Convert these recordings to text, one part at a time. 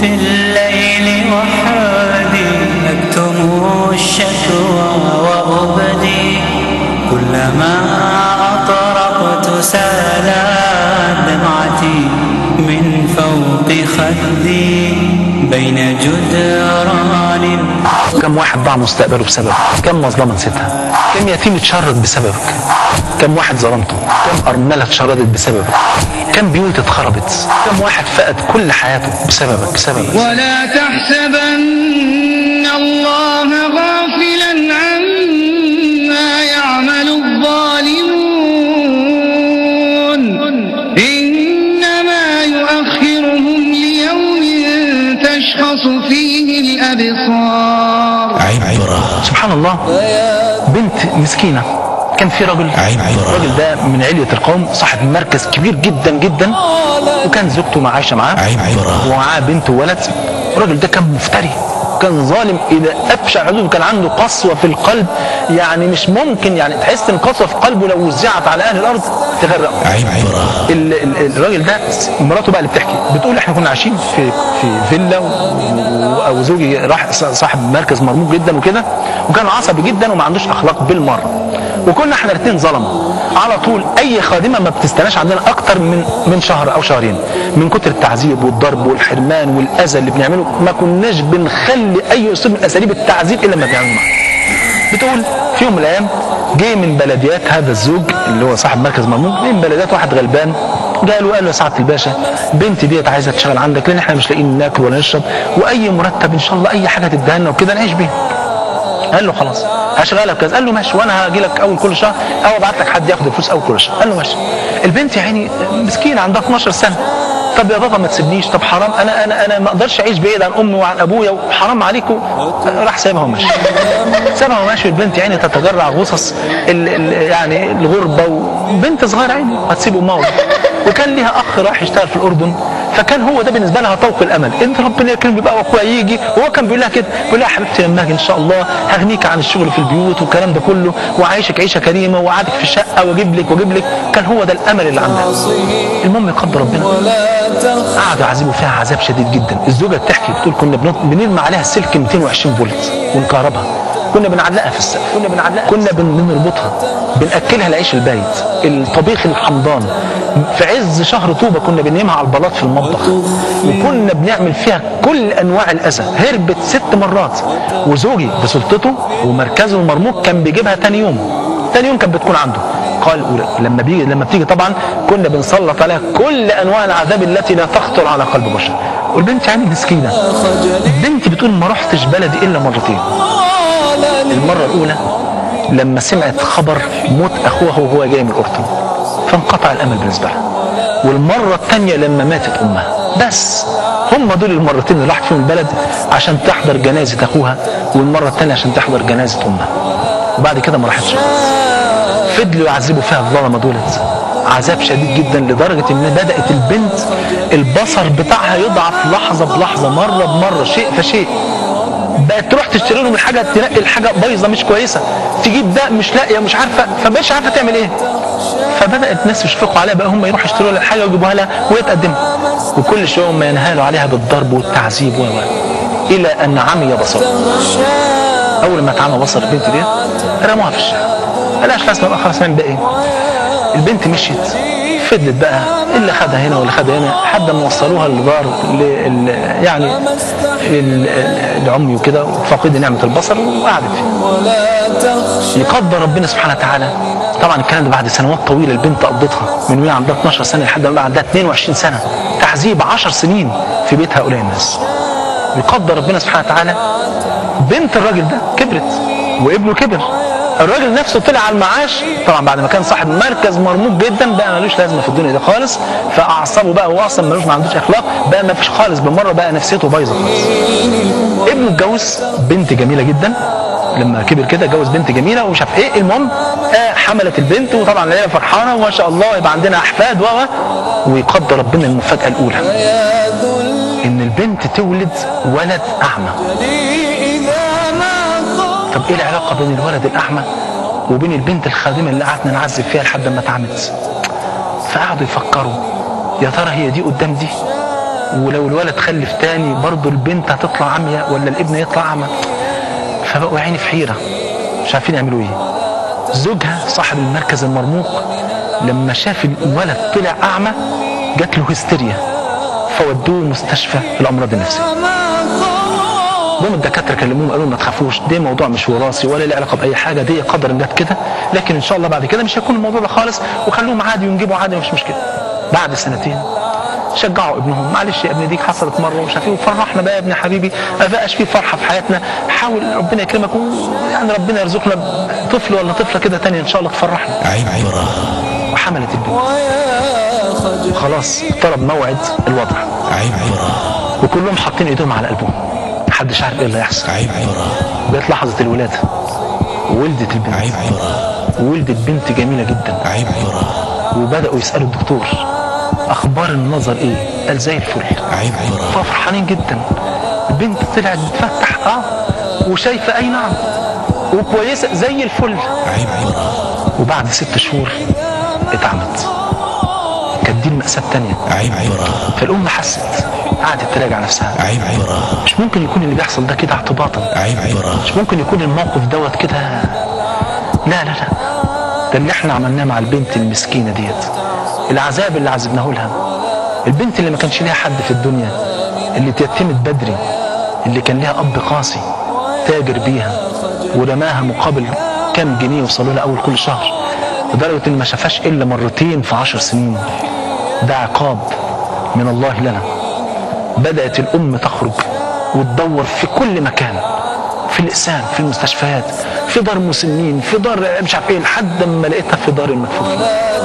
في الليل وحدي أكتم الشكوى وأبدي كلما أطرقت سالت دمعتي من فوق خدي بين جدران كم واحد ضاع مستقبله بسببك كم مظلمة نسيتها كم يتيم اتشرد بسببك كم واحد ظلمته كم أرملة اتشردت بسببك كم بيوت اتخربت كم واحد فقد كل حياته بسببك بسببك ولا تحسبن الله غافلا عما يعمل الظالمون إنما يؤخرهم ليوم تشخص فيه الأبصار عبرة سبحان الله بنت مسكينة كان في رجل عبرة. الراجل ده من علية القوم صاحب مركز كبير جدا جدا وكان زوجته مع- عايشة معاه عبرة. ومعاه بنت وولد الراجل ده كان مفتري كان ظالم الى ابشع حدود كان عنده قسوه في القلب يعني مش ممكن يعني تحس ان قسوه في قلبه لو وزعت على اهل الارض تغرقه عبرة ال- ال- الراجل ده مراته بقى اللي بتحكي بتقول احنا كنا عايشين في في فيلا و- و- وزوجي راح صاحب مركز مرموق جدا وكده وكان عصبي جدا وما عندوش اخلاق بالمره وكنا احنا الاثنين ظلمه على طول اي خادمه ما بتستناش عندنا اكتر من من شهر او شهرين من كتر التعذيب والضرب والحرمان والاذى اللي بنعمله ما كناش بنخلي اي اسلوب من اساليب التعذيب الا لما بنعمله معاه بتقول في يوم من الايام جه من بلديات هذا الزوج اللي هو صاحب مركز مرموق جه من بلديات واحد غلبان جاء له قال له يا سعاده الباشا بنتي ديت عايزه تشتغل عندك لان احنا مش لاقيين ناكل ولا نشرب واي مرتب ان شاء الله اي حاجه تديها لنا وكده نعيش بيها قال له خلاص هشغلك كذا قال له ماشي وانا هاجي لك اول كل شهر او ابعت لك حد ياخد الفلوس اول كل شهر قال له ماشي البنت يا عيني مسكينه عندها 12 سنه طب يا بابا ما تسيبنيش طب حرام انا انا انا ما اقدرش اعيش بعيد عن امي وعن ابويا وحرام عليكم راح سايبها وماشي سابها وماشي البنت يعني تتجرع غصص ال ال يعني الغربه وبنت صغيره عيني هتسيب امها وأبوها. وكان ليها اخ راح يشتغل في الاردن فكان هو ده بالنسبه لها طوق الامل انت ربنا يكرمني بقى واخويا يجي وهو كان بيقول لها كده بيقول لها يا حبيبتي لما اجي ان شاء الله هغنيك عن الشغل في البيوت والكلام ده كله وعايشك عيشه كريمه وقعدك في شقه واجيب لك واجيب لك كان هو ده الامل اللي عندها المهم يقدر ربنا قعدوا يعذبوا فيها عذاب شديد جدا الزوجه بتحكي بتقول كنا بنط- بنرمي عليها السلك 220 فولت ونكهربها كنا بنعلقها في السقف كنا بنعلقها كنا بن- بنربطها بناكلها العيش البايت الطبيخ الحمضان في عز شهر طوبه كنا بننيمها على البلاط في المطبخ وكنا بنعمل فيها كل انواع الاذى هربت ست مرات وزوجي بسلطته ومركزه المرموق كان بيجيبها تاني يوم تاني يوم كانت بتكون عنده قال لما بيجي لما بتيجي طبعا كنا بنسلط عليها كل انواع العذاب التي لا تخطر على قلب بشر والبنت يعني مسكينه بنتي بتقول ما رحتش بلدي الا مرتين المره الاولى لما سمعت خبر موت اخوها وهو جاي من الاردن فانقطع الامل بالنسبه لها والمره الثانيه لما ماتت امها بس هم دول المرتين اللي راحت فيهم البلد عشان تحضر جنازه اخوها والمره الثانيه عشان تحضر جنازه امها وبعد كده ما راحتش فضلوا يعذبوا فيها الظلمه دولت عذاب شديد جدا لدرجه ان بدات البنت البصر بتاعها يضعف لحظه بلحظه مره بمره شيء فشيء بقت تروح تشتري لهم الحاجه تنقي الحاجه بايظه مش كويسه تجيب ده مش لاقيه مش عارفه فمش عارفه تعمل ايه فبدات الناس يشفقوا عليها بقى هم يروحوا يشتروا لها الحاجه ويجيبوها لها وهي تقدمها وكل شويه هم ينهالوا عليها بالضرب والتعذيب و و الى ان عمي بصرها اول ما اتعمى بصر البنت دي رموها في الشارع قالهاش لازمه بقى خلاص نعمل بقى ايه البنت مشيت فضلت بقى اللي خدها هنا واللي خدها هنا لحد ما وصلوها لدار ل- ال- يعني ال- ال- لعمي وكده فقد نعمه البصر وقعدت فيه يقدر ربنا سبحانه وتعالى طبعا الكلام ده بعد سنوات طويله البنت قضتها من وهي عندها 12 سنه لحد ما بقى عندها 22 سنه تعذيب 10 سنين في بيت هؤلاء الناس يقدر ربنا سبحانه وتعالى بنت الراجل ده كبرت وابنه كبر الراجل نفسه طلع على المعاش طبعا بعد ما كان صاحب مركز مرموق جدا بقى ملوش لازمه في الدنيا دي خالص فاعصابه بقى هو اصلا ملوش ما عندوش اخلاق بقى ما فيش خالص بالمره بقى نفسيته بايظه خالص ابنه اتجوز بنت جميله جدا لما كبر كده اتجوز بنت جميله ومش عارف ايه المهم آه حملت البنت وطبعا العيله فرحانه وما شاء الله يبقى عندنا احفاد و و- ويقدر ربنا المفاجاه الاولى ان البنت تولد ولد اعمى طب ايه العلاقه بين الولد الاعمى وبين البنت الخادمه اللي قعدنا نعذب فيها لحد ما اتعمت فقعدوا يفكروا يا ترى هي دي قدام دي ولو الولد خلف تاني برضه البنت هتطلع عمية ولا الابن يطلع أعمى فبقوا عيني في حيرة مش عارفين يعملوا ايه زوجها صاحب المركز المرموق لما شاف الولد طلع أعمى جات له هستيريا فودوه مستشفى الأمراض النفسية المهم الدكاتره كلموهم قالوا ما تخافوش ده موضوع مش وراثي ولا له علاقه باي حاجه دي قدر جت كده لكن ان شاء الله بعد كده مش هيكون الموضوع ده خالص وخلوهم عادي ونجيبوا عادي مش مشكله بعد سنتين شجعوا ابنهم معلش يا ابني ديك حصلت مره ومش عارف ايه وفرحنا بقى يا ابني حبيبي ما بقاش في فرحه في حياتنا حاول ربنا يكرمك يعني ربنا يرزقنا طفل ولا طفله كده تانية ان شاء الله تفرحنا عبرة وحملت البنت خلاص اقترب موعد الوضع عبرة وكلهم حاطين ايديهم على قلبهم محدش عارف ايه اللي هيحصل عبرة جت لحظة الولادة ولدت البنت عبرة ولدت بنت جميلة جدا عبرة وبدأوا يسألوا الدكتور أخبار النظر إيه؟ قال زي الفل عبرة ففرحانين جدا البنت طلعت بتفتح اه وشايفة أي نعم وكويسة زي الفل عبرة وبعد ست شهور اتعمت كانت دي المأساة التانية عبرة فالأم حست قعدت تراجع نفسها عبرة مش ممكن يكون اللي بيحصل ده كده اعتباطا عبرة مش ممكن يكون الموقف دوت كده لا لا لا ده اللي احنا عملناه مع البنت المسكينه ديت العذاب اللي عذبناه لها البنت اللي ما كانش ليها حد في الدنيا اللي اتيتمت بدري اللي كان ليها اب قاسي تاجر بيها ورماها مقابل كام جنيه وصلوا لها اول كل شهر لدرجه ان ما شافهاش الا مرتين في عشر سنين ده عقاب من الله لنا بدأت الأم تخرج وتدور في كل مكان في الإقسام في المستشفيات في دار مسنين في دار مش عارف ايه لحد ما لقيتها في دار المكفوفين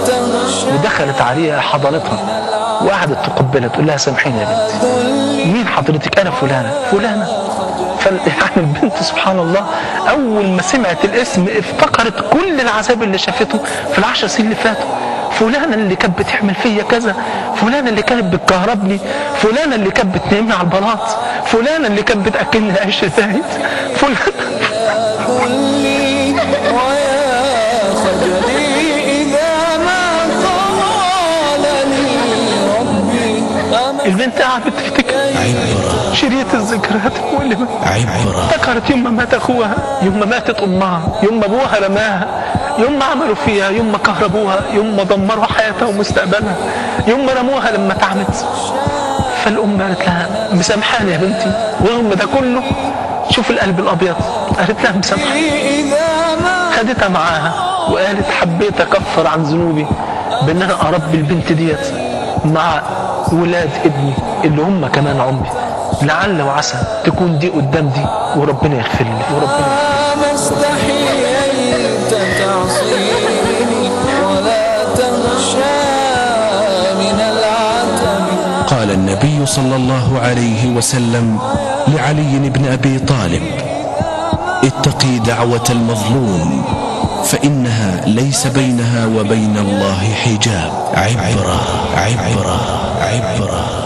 ودخلت عليها حضنتها وقعدت تقبلها تقول لها سامحيني يا بنتي مين حضرتك انا فلانه فلانه فال... يعني البنت سبحان الله اول ما سمعت الاسم افتكرت كل العذاب اللي شافته في العشر سنين اللي فاتوا فلانة اللي كانت بتعمل فيا كذا فلانة اللي كانت بتكهربني فلانة اللي كانت بتنامني على البلاط فلانة اللي كانت بتأكلني عيش زايد فلانة كلي ويا خجلي إذا ما قال لي ربي أما البنت قاعدة تفتكر عبرة شريط الذكريات واللي ما عبرة افتكرت يوم ما مات اخوها يوم ما ماتت امها يوم ما ابوها رماها يوم ما عملوا فيها يوم ما كهربوها يوم ما دمروا حياتها ومستقبلها يوم ما رموها لما تعبت فالام قالت لها مسامحاني يا بنتي ورغم ده كله شوف القلب الابيض قالت لها مسامحاني إذا ما خدتها معاها وقالت حبيت اكفر عن ذنوبي بان انا اربي البنت ديت مع ولاد ابني اللي هم كمان عمري لعل وعسى تكون دي قدام دي وربنا يغفر لي وربنا ما استحييت تعصيني ولا تخشى من العتب قال النبي صلى الله عليه وسلم لعلي بن أبي طالب اتقي دعوة المظلوم فإنها ليس بينها وبين الله حجاب عبرة عبرة عبرة